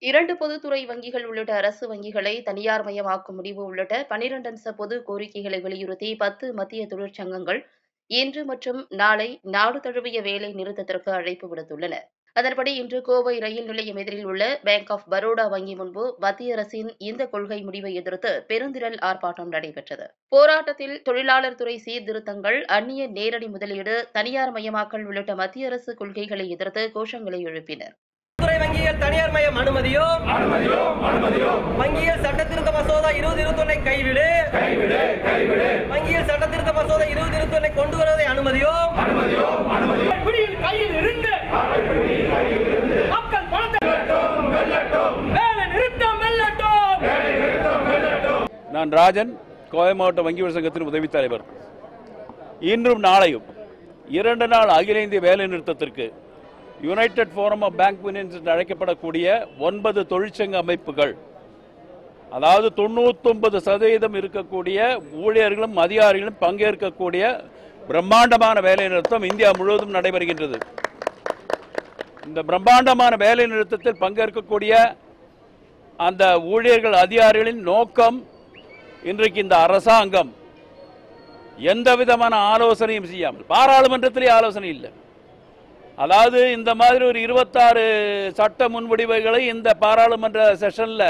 இரண்டு பொதுத்துறை வங்கிகள் உள்ளிட்ட அரசு வங்கிகளை தனியார் மயமாக்கும் முடிவு உள்ளிட்ட பனிரண்டு அம்ச பொது கோரிக்கைகளை வலியுறுத்தி பத்து மத்திய தொழிற்சங்கங்கள் இன்று மற்றும் நாளை நாடு தழுவிய வேலை நிறுத்தத்திற்கு அழைப்பு விடுத்துள்ளன அதன்படி இன்று கோவை ரயில் நிலையம் எதிரில் உள்ள பேங்க் ஆஃப் பரோடா வங்கி முன்பு மத்திய அரசின் இந்த கொள்கை முடிவை எதிர்த்து பெருந்திரள் ஆர்ப்பாட்டம் நடைபெற்றது போராட்டத்தில் தொழிலாளர் துறை சீர்திருத்தங்கள் அந்நிய நேரடி முதலீடு தனியார் மயமாக்கல் உள்ளிட்ட மத்திய அரசு கொள்கைகளை எதிர்த்து கோஷங்களை எழுப்பினர் துறை வங்கிகள் தனியார் மயம் அனுமதியோ வங்கிகள் சட்ட திருத்த மசோதா இருபது இருபத்தொன்னை கைவிடு வங்கிகள் சட்ட திருத்த மசோதா இருபது இருபத்தொன்னை கொண்டு வருவதை அனுமதியோ பிடியில் கையில் இருந்து மக்கள் பணத்தை வேலை நிறுத்தம் வெல்லட்டும் நான் ராஜன் கோவை மாவட்ட வங்கிகள் சங்கத்தின் உதவித் தலைவர் இன்றும் நாளையும் இரண்டு நாள் அகில இந்திய வேலை நிறுத்தத்திற்கு united forum of bank unions என்று அழைக்கப்படக்கூடிய ஒன்பது தொழிற்சங்க அமைப்புகள் அதாவது தொண்ணூத்தொன்பது சதவீதம் இருக்கக்கூடிய ஊழியர்களும் அதிகாரிகளும் பங்கேற்கக்கூடிய பிரம்மாண்டமான வேலை நிறுத்தம் இந்தியா முழுவதும் நடைபெறுகின்றது இந்த பிரம்மாண்டமான வேலை நிறுத்தத்தில் பங்கேற்கக்கூடிய அந்த ஊழியர்கள் அதிகாரிகளின் நோக்கம் இன்றைக்கு இந்த அரசாங்கம் எந்த விதமான ஆலோசனையும் செய்யாமல் பாராளுமன்றத்திலே ஆலோசனை இல்லை அதாவது இந்த மாதிரி ஒரு இருபத்தாறு சட்ட முன்வடிவுகளை இந்த பாராளுமன்ற செஷன்ல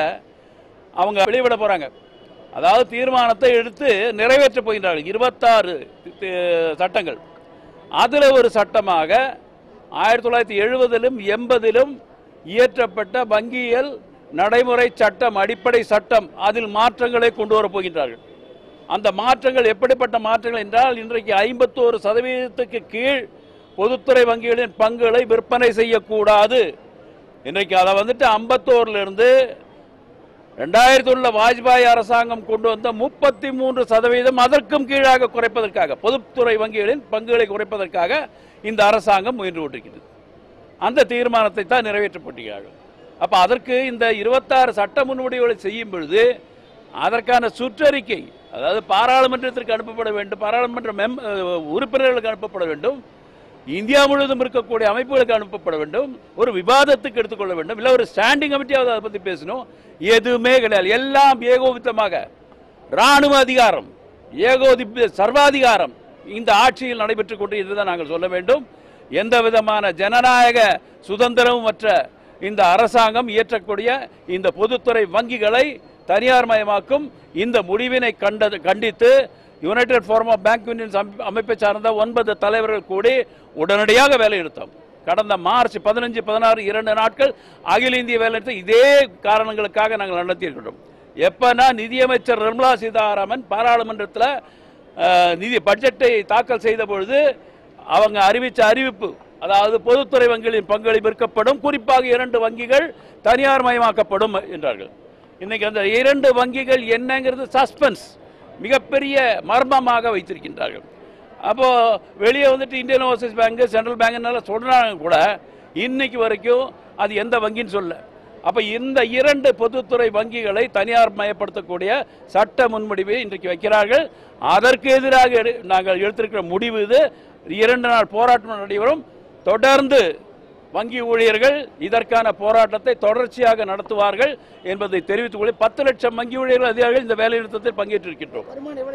அவங்க வெளியிட போறாங்க அதாவது தீர்மானத்தை எடுத்து நிறைவேற்ற போகின்றார்கள் இருபத்தாறு சட்டங்கள் அதுல ஒரு சட்டமாக ஆயிரத்தி தொள்ளாயிரத்தி எழுபதிலும் எண்பதிலும் இயற்றப்பட்ட வங்கியல் நடைமுறை சட்டம் அடிப்படை சட்டம் அதில் மாற்றங்களை கொண்டு வரப் போகின்றார்கள் அந்த மாற்றங்கள் எப்படிப்பட்ட மாற்றங்கள் என்றால் இன்றைக்கு ஐம்பத்தோரு சதவீதத்துக்கு கீழ் பொதுத்துறை வங்கிகளின் பங்குகளை விற்பனை செய்யக்கூடாது இன்றைக்கு அதை வந்துட்டு ஐம்பத்தோருல இருந்து ரெண்டாயிரத்தி உள்ள வாஜ்பாய் அரசாங்கம் கொண்டு வந்த முப்பத்தி மூன்று சதவீதம் அதற்கும் கீழாக குறைப்பதற்காக பொதுத்துறை வங்கிகளின் பங்குகளை குறைப்பதற்காக இந்த அரசாங்கம் முயன்று கொண்டிருக்கிறது அந்த தீர்மானத்தை தான் நிறைவேற்றப்பட்டிருக்கிறார்கள் அப்ப அதற்கு இந்த இருபத்தாறு சட்ட முன்வடிவுகளை செய்யும் பொழுது அதற்கான சுற்றறிக்கை அதாவது பாராளுமன்றத்திற்கு அனுப்பப்பட வேண்டும் பாராளுமன்ற மெம் அஹ், உறுப்பினர்களுக்கு அனுப்பப்பட வேண்டும் இந்தியா முழுவதும் இருக்கக்கூடிய அமைப்புகளுக்கு அனுப்பப்பட வேண்டும் ஒரு விவாதத்துக்கு எடுத்துக்கொள்ள வேண்டும் இல்லை ஒரு ஸ்டாண்டிங் கமிட்டியாவது அதை பற்றி பேசணும் எதுவுமே கிடையாது எல்லாம் ஏகோபித்தமாக ராணுவ அதிகாரம் ஏகோதி சர்வாதிகாரம் இந்த ஆட்சியில் நடைபெற்றுக் கொண்டு இதுதான் நாங்கள் சொல்ல வேண்டும் எந்த விதமான ஜனநாயக சுதந்திரமும் மற்ற இந்த அரசாங்கம் இயற்றக்கூடிய இந்த பொதுத்துறை வங்கிகளை தனியார் மயமாக்கும் இந்த முடிவினை கண்டது கண்டித்து united forum of bank unions அமைப்பு- அமைப்பை சார்ந்த ஒன்பது தலைவர்கள் கூடி உடனடியாக வேலைநிறுத்தம் கடந்த மார்ச் பதினஞ்சு பதினாறு இரண்டு நாட்கள் அகில இந்திய வேலைநிறுத்தம் இதே காரணங்களுக்காக நாங்கள் நடத்தியிருக்கிறோம் எப்பனா நிதியமைச்சர் நிர்மலா சீதாராமன் பாராளுமன்றத்தில் அஹ், நிதி பட்ஜெட்டை தாக்கல் செய்த பொழுது அவங்க அறிவிச்ச அறிவிப்பு அதாவது பொதுத்துறை வங்கிகளின் பங்களிப்பு விற்கப்படும் குறிப்பாக இரண்டு வங்கிகள் தனியார் மயமாக்கப்படும் என்றார்கள் இன்னைக்கு அந்த இரண்டு வங்கிகள் என்னங்கிறது சஸ்பென்ஸ் மிகப்பெரிய மர்மமாக வைத்திருக்கின்றார்கள் அப்போ வெளியே வந்துட்டு இந்தியன் ஓவர்சீஸ் பேங்க் சென்ட்ரல் பேங்க்னால சொல்றாங்க கூட இன்னைக்கு வரைக்கும் அது எந்த வங்கின்னு சொல்ல அப்ப இந்த இரண்டு பொதுத்துறை வங்கிகளை தனியார் மயப்படுத்தக்கூடிய சட்ட முன்வடிவை இன்றைக்கு வைக்கிறார்கள் அதற்கு எதிராக எடு- நாங்கள் எடுத்திருக்கிற முடிவு இது இரண்டு நாள் போராட்டம் நடைபெறும் தொடர்ந்து வங்கி ஊழியர்கள் இதற்கான போராட்டத்தை தொடர்ச்சியாக நடத்துவார்கள் என்பதை தெரிவித்துக் கொள்ள பத்து லட்சம் வங்கி ஊழியர்கள் அதிகாரிகள் இந்த வேலை நிறுத்தத்தில் பங்கேற்றிருக்கின்றோம்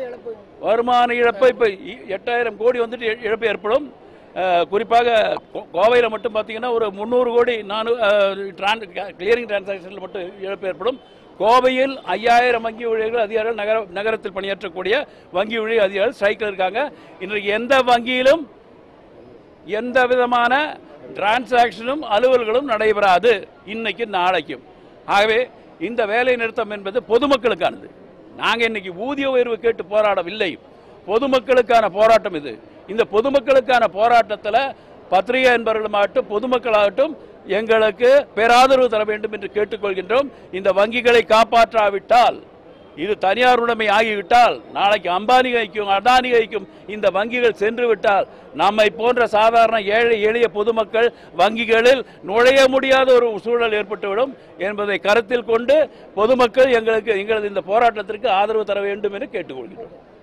வருமான இழப்பு இப்போ எட்டாயிரம் கோடி வந்துட்டு இ- இழப்பு ஏற்படும் அஹ், குறிப்பாக கோ- கோவையில் மட்டும் பார்த்தீங்கன்னா ஒரு முந்நூறு கோடி நானூ டிரான் கிளியரிங் டிரான்சாக்ஷனில் மட்டும் இழப்பு ஏற்படும் கோவையில் ஐயாயிரம் வங்கி ஊழியர்கள் அதிகாரிகள் நகர நகரத்தில் பணியாற்றக்கூடிய வங்கி ஊழியர் அதிகாரிகள் ஸ்ட்ரைக்கில் இருக்காங்க இன்றைக்கு எந்த வங்கியிலும் எந்த விதமான டிரான்சாக்ஷனும் அலுவல்களும் நடைபெறாது இன்னைக்கு நாளைக்கும் ஆகவே இந்த வேலை நிறுத்தம் என்பது பொதுமக்களுக்கானது நாங்க இன்னைக்கு ஊதிய உயர்வு கேட்டு போராடவில்லை பொதுமக்களுக்கான போராட்டம் இது இந்த பொதுமக்களுக்கான போராட்டத்தில் பத்திரிகை என்பவர்களுமாகட்டும் பொதுமக்களாகட்டும் எங்களுக்கு பேராதரவு தர வேண்டும் என்று கேட்டுக்கொள்கின்றோம் இந்த வங்கிகளை காப்பாற்றாவிட்டால் இது தனியார் உடைமை ஆகிவிட்டால் நாளைக்கு அம்பானி கைக்கும் அதானி கைக்கும் இந்த வங்கிகள் சென்று விட்டால் நம்மை போன்ற சாதாரண ஏழை எளிய பொதுமக்கள் வங்கிகளில் நுழைய முடியாத ஒரு சூழல் ஏற்பட்டுவிடும் என்பதை கருத்தில் கொண்டு பொதுமக்கள் எங்களுக்கு எங்களது இந்த போராட்டத்திற்கு ஆதரவு தர வேண்டும் என்று கேட்டுக்கொள்கிறோம்